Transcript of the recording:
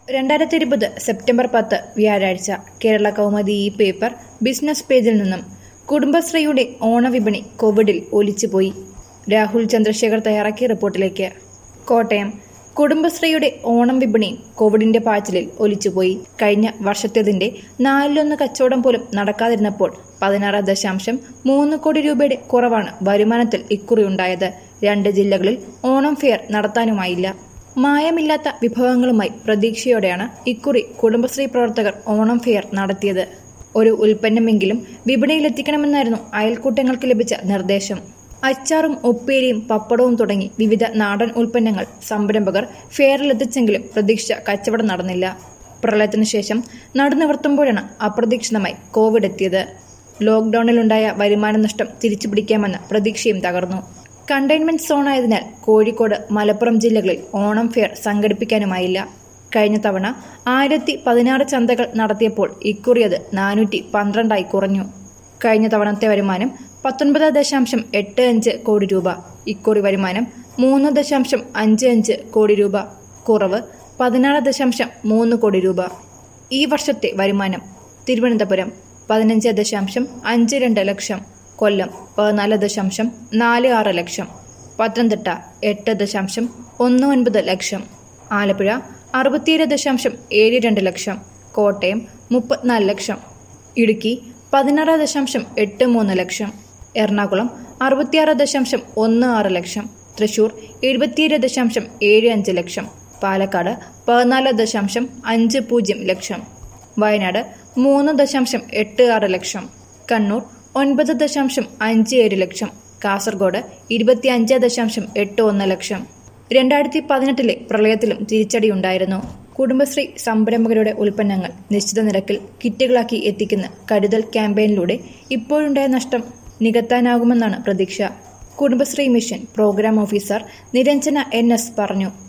രണ്ടായിരത്തി ഇരുപത് സെപ്റ്റംബർ പത്ത് വ്യാഴാഴ്ച കേരള കൗമുദി ഈ പേപ്പർ ബിസിനസ് പേജിൽ നിന്നും കുടുംബശ്രീയുടെ ഓണവിപണി കോവിഡിൽ ഒലിച്ചുപോയി രാഹുൽ ചന്ദ്രശേഖർ തയ്യാറാക്കിയ റിപ്പോർട്ടിലേക്ക് കോട്ടയം കുടുംബശ്രീയുടെ ഓണം വിപണി കോവിഡിന്റെ പാച്ചിലിൽ ഒലിച്ചുപോയി കഴിഞ്ഞ വർഷത്തേതിന്റെ നാലിലൊന്ന് കച്ചവടം പോലും നടക്കാതിരുന്നപ്പോൾ പതിനാറ് ദശാംശം മൂന്ന് കോടി രൂപയുടെ കുറവാണ് വരുമാനത്തിൽ ഇക്കുറി ഉണ്ടായത് രണ്ട് ജില്ലകളിൽ ഓണം ഫെയർ നടത്താനുമായില്ല മായമില്ലാത്ത വിഭവങ്ങളുമായി പ്രതീക്ഷയോടെയാണ് ഇക്കുറി കുടുംബശ്രീ പ്രവർത്തകർ ഓണം ഫെയർ നടത്തിയത് ഒരു ഉൽപ്പന്നമെങ്കിലും വിപണിയിലെത്തിക്കണമെന്നായിരുന്നു അയൽക്കൂട്ടങ്ങൾക്ക് ലഭിച്ച നിർദ്ദേശം അച്ചാറും ഉപ്പേരിയും പപ്പടവും തുടങ്ങി വിവിധ നാടൻ ഉൽപ്പന്നങ്ങൾ സംരംഭകർ ഫെയറിലെത്തിച്ചെങ്കിലും പ്രതീക്ഷിച്ച കച്ചവടം നടന്നില്ല പ്രളയത്തിനു ശേഷം നടുനിവർത്തുമ്പോഴാണ് അപ്രതീക്ഷിതമായി കോവിഡ് എത്തിയത് ലോക്ഡൌണിലുണ്ടായ വരുമാന നഷ്ടം തിരിച്ചുപിടിക്കാമെന്ന പ്രതീക്ഷയും തകർന്നു കണ്ടെയ്ൻമെന്റ് സോണായതിനാൽ കോഴിക്കോട് മലപ്പുറം ജില്ലകളിൽ ഓണം ഫെയർ സംഘടിപ്പിക്കാനുമായില്ല കഴിഞ്ഞ തവണ ആയിരത്തി പതിനാറ് ചന്തകൾ നടത്തിയപ്പോൾ ഇക്കുറി അത് നാനൂറ്റി പന്ത്രണ്ടായി കുറഞ്ഞു കഴിഞ്ഞ തവണത്തെ വരുമാനം പത്തൊൻപത് ദശാംശം എട്ട് അഞ്ച് കോടി രൂപ ഇക്കുറി വരുമാനം മൂന്ന് ദശാംശം അഞ്ച് അഞ്ച് കോടി രൂപ കുറവ് പതിനാറ് ദശാംശം മൂന്ന് കോടി രൂപ ഈ വർഷത്തെ വരുമാനം തിരുവനന്തപുരം പതിനഞ്ച് ദശാംശം അഞ്ച് രണ്ട് ലക്ഷം കൊല്ലം പതിനാല് ദശാംശം നാല് ആറ് ലക്ഷം പത്തനംതിട്ട എട്ട് ദശാംശം ഒന്ന് ഒൻപത് ലക്ഷം ആലപ്പുഴ അറുപത്തിയേഴ് ദശാംശം ഏഴ് രണ്ട് ലക്ഷം കോട്ടയം മുപ്പത്തിനാല് ലക്ഷം ഇടുക്കി പതിനാറ് ദശാംശം എട്ട് മൂന്ന് ലക്ഷം എറണാകുളം അറുപത്തിയാറ് ദശാംശം ഒന്ന് ആറ് ലക്ഷം തൃശൂർ എഴുപത്തിയേഴ് ദശാംശം ഏഴ് അഞ്ച് ലക്ഷം പാലക്കാട് പതിനാല് ദശാംശം അഞ്ച് പൂജ്യം ലക്ഷം വയനാട് മൂന്ന് ദശാംശം എട്ട് ആറ് ലക്ഷം കണ്ണൂർ ഒൻപത് ദശാംശം അഞ്ച് ഏഴ് ലക്ഷം കാസർഗോഡ് ഇരുപത്തിയഞ്ച് ദശാംശം എട്ട് ഒന്ന് ലക്ഷം രണ്ടായിരത്തി പതിനെട്ടിലെ പ്രളയത്തിലും തിരിച്ചടിയുണ്ടായിരുന്നു കുടുംബശ്രീ സംരംഭകരുടെ ഉൽപ്പന്നങ്ങൾ നിശ്ചിത നിരക്കിൽ കിറ്റുകളാക്കി എത്തിക്കുന്ന കരുതൽ ക്യാമ്പയിനിലൂടെ ഇപ്പോഴുണ്ടായ നഷ്ടം നികത്താനാകുമെന്നാണ് പ്രതീക്ഷ Kudumbashree mission programme officer Niranjana N S പറഞ്ഞു